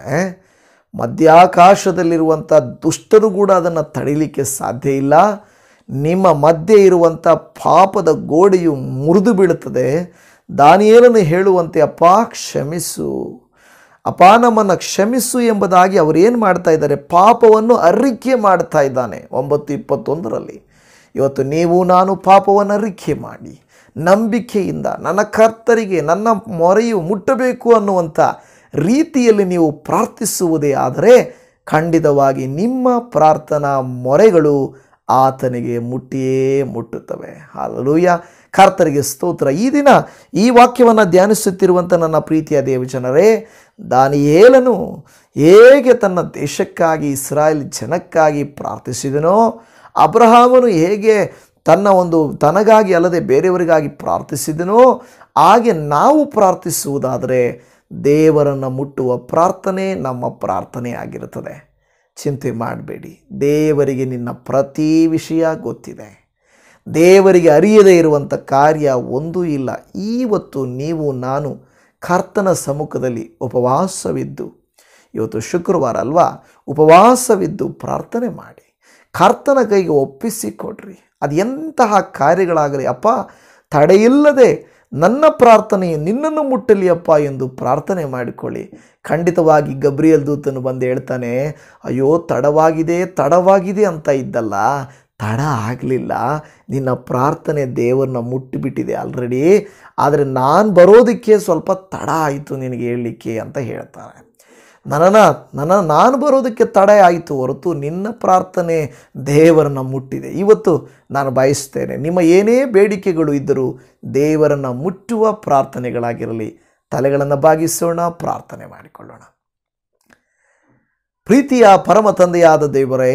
ಮಧ್ಯಾಕಾಶದಲ್ಲಿರುವಂಥ ದುಷ್ಟರು ಕೂಡ ಅದನ್ನು ತಡಿಲಿಕ್ಕೆ ಸಾಧ್ಯ ಇಲ್ಲ ನಿಮ್ಮ ಮಧ್ಯೆ ಇರುವಂಥ ಪಾಪದ ಗೋಡೆಯು ಮುರಿದು ಬೀಳುತ್ತದೆ ದಾನಿಯೇಲನು ಹೇಳುವಂತೆ ಅಪ್ಪ ಕ್ಷಮಿಸು ಅಪ್ಪ ನಮ್ಮನ್ನು ಕ್ಷಮಿಸು ಎಂಬುದಾಗಿ ಅವರು ಏನು ಮಾಡ್ತಾ ಇದ್ದಾರೆ ಪಾಪವನ್ನು ಅರಿಕೆ ಮಾಡ್ತಾ ಇದ್ದಾನೆ ಒಂಬತ್ತು ಇಪ್ಪತ್ತೊಂದರಲ್ಲಿ ಇವತ್ತು ನೀವು ನಾನು ಪಾಪವನ್ನು ಅರಿಕೆ ಮಾಡಿ ನಂಬಿಕೆಯಿಂದ ನನ್ನ ಕರ್ತರಿಗೆ ನನ್ನ ಮೊರೆಯು ಮುಟ್ಟಬೇಕು ಅನ್ನುವಂಥ ರೀತಿಯಲ್ಲಿ ನೀವು ಪ್ರಾರ್ಥಿಸುವುದೇ ಆದರೆ ಖಂಡಿತವಾಗಿ ನಿಮ್ಮ ಪ್ರಾರ್ಥನಾ ಮೊರೆಗಳು ಆತನಿಗೆ ಮುಟ್ಟಿಯೇ ಮುಟ್ಟುತ್ತವೆ ಹಾಲಲೂಯ ಕರ್ತರಿಗೆ ಸ್ತೋತ್ರ ಈ ದಿನ ಈ ವಾಕ್ಯವನ್ನು ಧ್ಯಾನಿಸುತ್ತಿರುವಂಥ ನನ್ನ ಪ್ರೀತಿಯ ದೇವಜನರೇ ದಾನಿಯೇಲನು ಹೇಗೆ ತನ್ನ ದೇಶಕ್ಕಾಗಿ ಇಸ್ರಾಯೇಲ್ ಜನಕ್ಕಾಗಿ ಪ್ರಾರ್ಥಿಸಿದನೋ ಅಬ್ರಹಾಮನು ಹೇಗೆ ತನ್ನ ಒಂದು ತನಗಾಗಿ ಅಲ್ಲದೆ ಬೇರೆಯವರಿಗಾಗಿ ಪ್ರಾರ್ಥಿಸಿದನೋ ಹಾಗೆ ನಾವು ಪ್ರಾರ್ಥಿಸುವುದಾದರೆ ದೇವರನ್ನು ಮುಟ್ಟುವ ಪ್ರಾರ್ಥನೆ ನಮ್ಮ ಪ್ರಾರ್ಥನೆ ಆಗಿರುತ್ತದೆ ಚಿಂತೆ ಮಾಡಬೇಡಿ ದೇವರಿಗೆ ನಿನ್ನ ಪ್ರತಿ ವಿಷಯ ಗೊತ್ತಿದೆ ದೇವರಿಗೆ ಅರಿಯದೇ ಇರುವಂಥ ಕಾರ್ಯ ಒಂದೂ ಇಲ್ಲ ಇವತ್ತು ನೀವು ನಾನು ಕರ್ತನ ಸಮ್ಮುಖದಲ್ಲಿ ಉಪವಾಸವಿದ್ದು ಇವತ್ತು ಶುಕ್ರವಾರ ಅಲ್ವಾ ಉಪವಾಸವಿದ್ದು ಪ್ರಾರ್ಥನೆ ಮಾಡಿ ಕರ್ತನ ಕೈಗೆ ಒಪ್ಪಿಸಿಕೊಡ್ರಿ ಅದು ಎಂತಹ ಕಾರ್ಯಗಳಾಗಲಿ ಅಪ್ಪ ತಡೆಯಿಲ್ಲದೆ ನನ್ನ ಪ್ರಾರ್ಥನೆಯು ನಿನ್ನನ್ನು ಮುಟ್ಟಲಿ ಅಪ್ಪ ಎಂದು ಪ್ರಾರ್ಥನೆ ಮಾಡಿಕೊಳ್ಳಿ ಖಂಡಿತವಾಗಿ ಗಬ್ರಿಯಲ್ ದೂತನು ಬಂದು ಹೇಳ್ತಾನೆ ಅಯ್ಯೋ ತಡವಾಗಿದೆ ತಡವಾಗಿದೆ ಅಂತ ಇದ್ದಲ್ಲ ತಡ ಆಗಲಿಲ್ಲ ನಿನ್ನ ಪ್ರಾರ್ಥನೆ ದೇವರನ್ನ ಮುಟ್ಟಿಬಿಟ್ಟಿದೆ ಆಲ್ರೆಡಿ ಆದರೆ ನಾನು ಬರೋದಕ್ಕೆ ಸ್ವಲ್ಪ ತಡ ಆಯಿತು ನಿನಗೆ ಹೇಳಲಿಕ್ಕೆ ಅಂತ ಹೇಳ್ತಾರೆ ನನ್ನನ್ನು ನನ್ನ ನಾನು ಬರೋದಕ್ಕೆ ತಡೆ ಆಯಿತು ಹೊರತು ನಿನ್ನ ಪ್ರಾರ್ಥನೆ ದೇವರನ್ನು ಮುಟ್ಟಿದೆ ಇವತ್ತು ನಾನು ಬಯಸ್ತೇನೆ ನಿಮ್ಮ ಏನೇ ಬೇಡಿಕೆಗಳು ಇದ್ದರೂ ದೇವರನ್ನು ಮುಟ್ಟುವ ಪ್ರಾರ್ಥನೆಗಳಾಗಿರಲಿ ತಲೆಗಳನ್ನು ಬಾಗಿಸೋಣ ಪ್ರಾರ್ಥನೆ ಮಾಡಿಕೊಳ್ಳೋಣ ಪ್ರೀತಿಯ ಪರಮ ತಂದೆಯಾದ ದೇವರೇ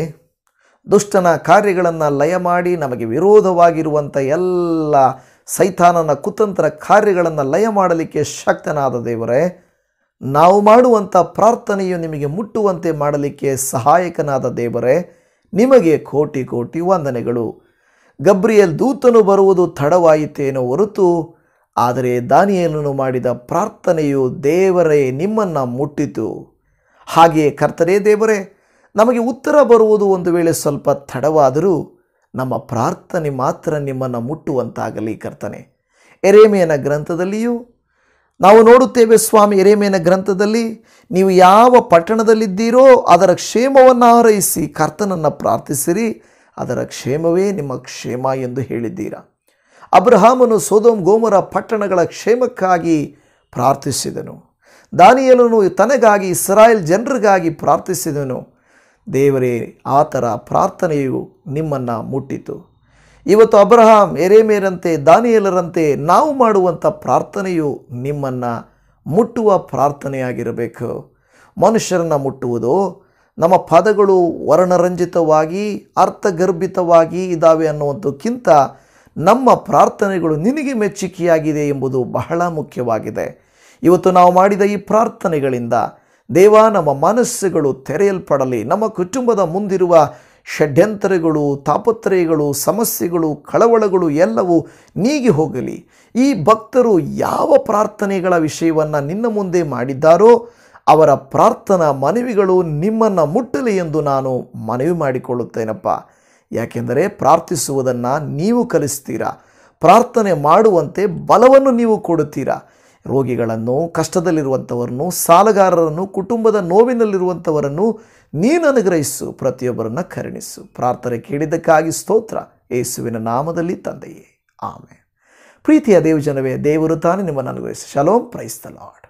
ದುಷ್ಟನ ಕಾರ್ಯಗಳನ್ನು ಲಯ ಮಾಡಿ ನಮಗೆ ವಿರೋಧವಾಗಿರುವಂಥ ಎಲ್ಲ ಸೈತಾನನ ಕುತಂತ್ರ ಕಾರ್ಯಗಳನ್ನು ಲಯ ಮಾಡಲಿಕ್ಕೆ ಶಕ್ತನಾದ ದೇವರೇ ನಾವು ಮಾಡುವಂಥ ಪ್ರಾರ್ಥನೆಯು ನಿಮಗೆ ಮುಟ್ಟುವಂತೆ ಮಾಡಲಿಕ್ಕೆ ಸಹಾಯಕನಾದ ದೇವರೇ ನಿಮಗೆ ಕೋಟಿ ಕೋಟಿ ವಂದನೆಗಳು ಗಬ್ರಿಯಲ್ ದೂತನು ಬರುವುದು ತಡವಾಯಿತೇನೋ ಹೊರತು ಆದರೆ ದಾನಿಯೇಲನು ಮಾಡಿದ ಪ್ರಾರ್ಥನೆಯು ದೇವರೇ ನಿಮ್ಮನ್ನು ಮುಟ್ಟಿತು ಹಾಗೆಯೇ ಕರ್ತರೇ ದೇವರೇ ನಮಗೆ ಉತ್ತರ ಬರುವುದು ಒಂದು ವೇಳೆ ಸ್ವಲ್ಪ ತಡವಾದರೂ ನಮ್ಮ ಪ್ರಾರ್ಥನೆ ಮಾತ್ರ ನಿಮ್ಮನ್ನು ಮುಟ್ಟುವಂತಾಗಲಿ ಕರ್ತನೆ ಎರೇಮೆಯನ ಗ್ರಂಥದಲ್ಲಿಯೂ ನಾವು ನೋಡುತ್ತೇವೆ ಸ್ವಾಮಿ ಎರೇಮೇನ ಗ್ರಂಥದಲ್ಲಿ ನೀವು ಯಾವ ಪಟ್ಟಣದಲ್ಲಿದ್ದೀರೋ ಅದರ ಕ್ಷೇಮವನ್ನು ಹಾರೈಸಿ ಕರ್ತನನ್ನು ಪ್ರಾರ್ಥಿಸಿರಿ ಅದರ ಕ್ಷೇಮವೇ ನಿಮ್ಮ ಕ್ಷೇಮ ಎಂದು ಹೇಳಿದ್ದೀರಾ ಅಬ್ರಹಾಮನು ಸೋದೋಮ್ ಗೋಮರ ಪಟ್ಟಣಗಳ ಕ್ಷೇಮಕ್ಕಾಗಿ ಪ್ರಾರ್ಥಿಸಿದನು ದಾನಿಯಲನು ತನಗಾಗಿ ಇಸ್ರಾಯೇಲ್ ಜನರಿಗಾಗಿ ಪ್ರಾರ್ಥಿಸಿದನು ದೇವರೇ ಆತರ ಪ್ರಾರ್ಥನೆಯು ನಿಮ್ಮನ್ನು ಮುಟ್ಟಿತು ಇವತ್ತು ಅಬ್ರಹಾಂ ಎರೇಮೇರಂತೆ ದಾನಿಯಲರಂತೆ ನಾವು ಮಾಡುವಂಥ ಪ್ರಾರ್ಥನೆಯು ನಿಮ್ಮನ್ನು ಮುಟ್ಟುವ ಪ್ರಾರ್ಥನೆಯಾಗಿರಬೇಕು ಮನುಷ್ಯರನ್ನು ಮುಟ್ಟುವುದು ನಮ್ಮ ಪದಗಳು ವರ್ಣರಂಜಿತವಾಗಿ ಅರ್ಥಗರ್ಭಿತವಾಗಿ ಇದ್ದಾವೆ ಅನ್ನುವಂಥಕ್ಕಿಂತ ನಮ್ಮ ಪ್ರಾರ್ಥನೆಗಳು ನಿನಗೆ ಮೆಚ್ಚುಗೆಯಾಗಿದೆ ಎಂಬುದು ಬಹಳ ಮುಖ್ಯವಾಗಿದೆ ಇವತ್ತು ನಾವು ಮಾಡಿದ ಈ ಪ್ರಾರ್ಥನೆಗಳಿಂದ ದೇವ ನಮ್ಮ ಮನಸ್ಸುಗಳು ತೆರೆಯಲ್ಪಡಲಿ ನಮ್ಮ ಕುಟುಂಬದ ಮುಂದಿರುವ ಷಡ್ಯಂತರಗಳು ತಾಪತ್ರಯಗಳು ಸಮಸ್ಯೆಗಳು ಕಳವಳಗಳು ಎಲ್ಲವೂ ನೀಗಿ ಹೋಗಲಿ ಈ ಭಕ್ತರು ಯಾವ ಪ್ರಾರ್ಥನೆಗಳ ವಿಷಯವನ್ನು ನಿನ್ನ ಮುಂದೆ ಮಾಡಿದ್ದಾರೋ ಅವರ ಪ್ರಾರ್ಥನಾ ಮನವಿಗಳು ನಿಮ್ಮನ್ನು ಮುಟ್ಟಲಿ ಎಂದು ನಾನು ಮನವಿ ಮಾಡಿಕೊಳ್ಳುತ್ತೇನಪ್ಪ ಯಾಕೆಂದರೆ ಪ್ರಾರ್ಥಿಸುವುದನ್ನು ನೀವು ಕಲಿಸ್ತೀರಾ ಪ್ರಾರ್ಥನೆ ಮಾಡುವಂತೆ ಬಲವನ್ನು ನೀವು ಕೊಡುತ್ತೀರಾ ರೋಗಿಗಳನ್ನು ಕಷ್ಟದಲ್ಲಿರುವಂಥವರನ್ನು ಸಾಲಗಾರರನ್ನು ಕುಟುಂಬದ ನೋವಿನಲ್ಲಿರುವಂಥವರನ್ನು ನೀನು ಅನುಗ್ರಹಿಸು ಪ್ರತಿಯೊಬ್ಬರನ್ನು ಕರುಣಿಸು ಪ್ರಾರ್ಥನೆ ಕೇಳಿದ್ದಕ್ಕಾಗಿ ಸ್ತೋತ್ರ ಯೇಸುವಿನ ನಾಮದಲ್ಲಿ ತಂದೆಯೇ ಆಮೆ ಪ್ರೀತಿಯ ದೇವಜನವೇ ದೇವರು ತಾನೇ ನಿಮ್ಮನ್ನು ಅನುಗ್ರಹಿಸು ಶಲೋಮ್ ಪ್ರೈಸ್ ದ ಲಾರ್ಡ್